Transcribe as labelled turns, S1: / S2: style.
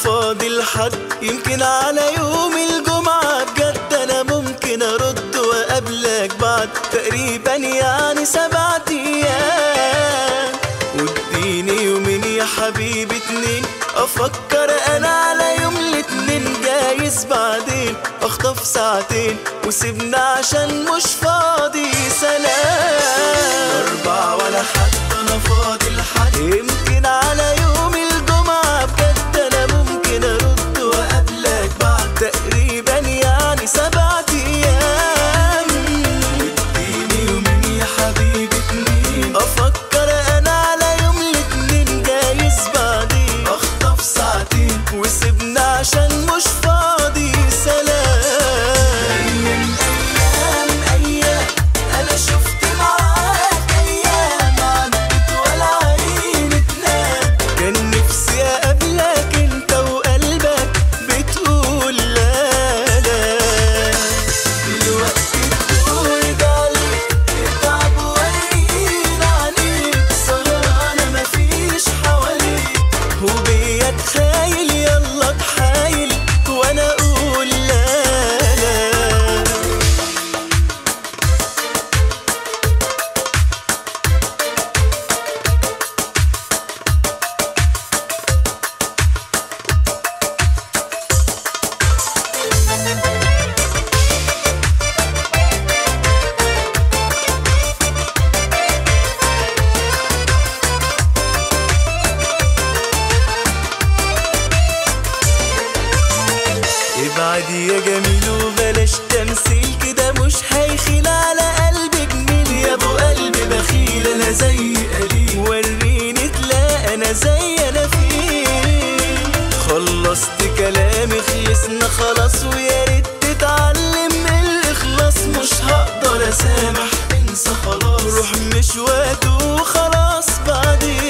S1: فاضل حد يمكن على يوم الجمعة بجد أنا ممكن أرد وأقابلك بعد تقريبا يعني سبعة أيام واديني يومين يا حبيبي اتنين أفكر أنا على يوم الاتنين جايز بعدين أخطف ساعتين وسيبنا عشان مش فاضي سلام أربعة ولا حتى أنا فاضي لحد يمكن على يوم الجمعة بجد أنا ممكن أرد وأقابلك بعد تقريبا يعني سبعة أيام واديني يومين يا حبيبي اتنين أفكر أنا على يوم الاتنين جايز بعدين أخطف ساعتين وسيبنا عشان مش فاضي سلام أيام أيام أيام أنا شفت معاك أيام عدت ولا عين تنام كان نفسي أقابلك أنت وقلبك بتقول لا لا دلوقتي بتقول عليك اتعب وقيل عليك سهرانة مفيش حواليك وبيا تخايل يلا تحايل وانا اقول لا لا ابعد يا جميل وبلاش تمثيل كده مش هيخيل على قلبي جميل يا ابو قلب بخيل انا زي قليل وريني تلاقي انا زي انا فين خلصت كلامي خلصنا خلاص ويا ريت تتعلم من الاخلاص مش هقدر اسامح انسى خلاص روح مش وقته وخلاص بعدين